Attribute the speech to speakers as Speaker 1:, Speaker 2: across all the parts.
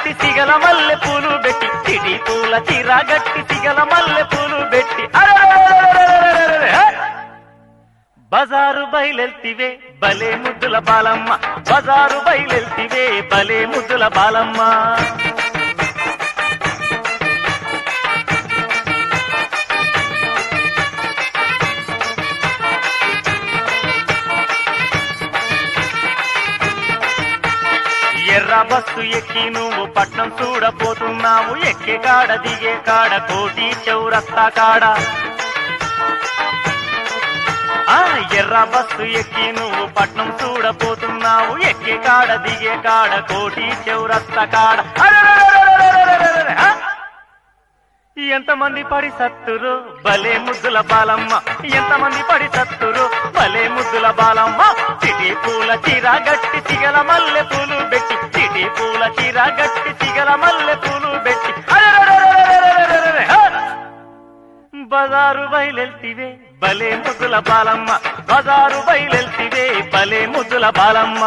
Speaker 1: గట్టి సిగల మల్లె పూలు పెట్టి చిటి పూల చీర గట్టి సిగల మల్లె పూలు పెట్టి అరెరెరెరెరెరెరెరెరెరె. బజారు బయలెల్తివే భలే ముద్దుల బాలమ్మ బజారు బయలెల్తివే భలే ముద్దుల బాలమ్మ ఎర్ర బస్సు ఎక్కి నువ్వు పట్నం చూడపోతున్నావు ఎక్కే కాడ దిగే కాడ కోటి చౌరస్తా కాడ ఆ ఎర్ర బస్సు ఎక్కి నువ్వు పట్నం చూడపోతున్నావు ఎక్కే కాడ దిగే కాడ కోటి చౌరస్తా కాడ అరెరెరెరెరెరెరెరెరెరె. ఆ! ఎంతమంది పడి సత్తురు భలే ముద్దుల బాలమ్మ ఎంతమంది పడి సత్తురు భలే ముద్దుల బాలమ్మ చిటి పూల చీర గట్టి సిగల మల్లె పూలు పెట్టి చిటి పూల చీర గట్టి సిగల మల్లె పూలు పెట్టి అరెరెరెరెరెరెరెరెరె. ఆ! బజారు బయలెల్తివే భలే ముద్దుల బాలమ్మ బజారు బయలెల్తివే భలే ముద్దుల బాలమ్మ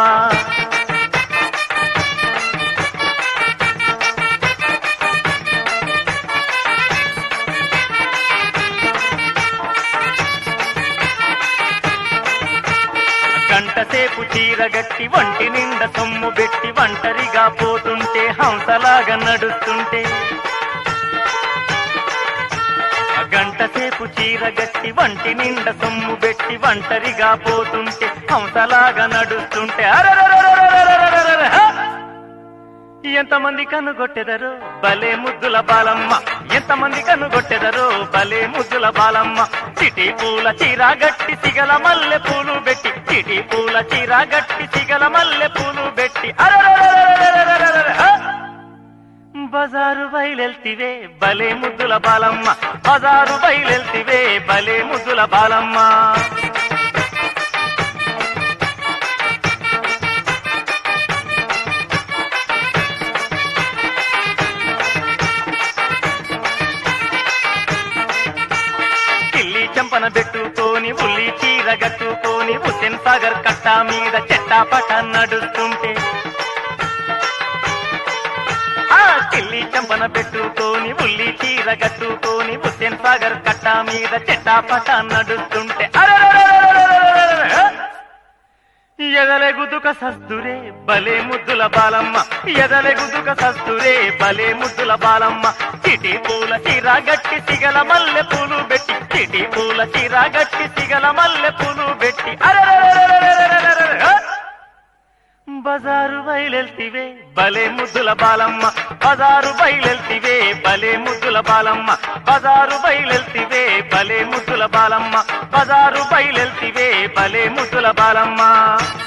Speaker 1: గంట సేపు చీరగట్టి వంటి నిండా సొమ్ము పెట్టి ఒంటరిగా పోతుంటే హంసలాగా నడుస్తుంటే గంట సేపు చీరగట్టి వంటి నిండా సొమ్ము పెట్టి ఒంటరిగా పోతుంటే హంసలాగా నడుస్తుంటే అరెరెరెరెరెరెరెరెరెరె. హ! ఎంతమంది కనుగొట్టెదరు భలే ముద్దుల బాలమ్మ ఎంతమంది కనుగొట్టెదరు భలే ముద్దుల బాలమ్మ చిటి పూల చీర గట్టి సిగల మల్లె పూలు పెట్టి చిటి పూల చీర గట్టి సిగల మల్లె పూలు పెట్టి అరెరెరెరెరెరెరెరెరె. హ! బజారు బయలెల్తివే భలే ముద్దుల బాలమ్మ బజారు బయలెల్తివే భలే ముద్దుల బాలమ్మ కిల్లి చెంపన పెట్టుకొని ఉల్లి చీర గట్టుకొని హుస్సేన్ సాగర్ కట్ట మీద చెట్టాపట నడుస్తుంటే ఆ కిల్లి చెంపన పెట్టుకొని ఉల్లి చీర కట్టుకొని హుస్సేన్ సాగర్ కట్ట మీద చెట్టాపట నడుస్తుంటే అరెరెరెరెరెరెరెరెరె. ఎదలే గుదుక సస్తురే భలే ముద్దుల బాలమ్మ ఎదలే గుదుక సస్తురే భలే ముద్దుల బాలమ్మ చిటి పూల చీర గట్టి సిగల మల్లె పూలు పెట్టి చిటి పూల చీర గట్టి సిగల మల్లె పూలు పెట్టి అరెరెరెరెరెరెరెరెరె. బజారు బయలెల్తివే భలే ముద్దుల బాలమ్మ బజారు బయలెల్తివే భలే ముద్దుల బాలమ్మ బజారు బయలెల్తివే భలే ముద్దుల బాలమ్మ బజారు బయలెల్తివే భలే ముద్దుల బాలమ్మ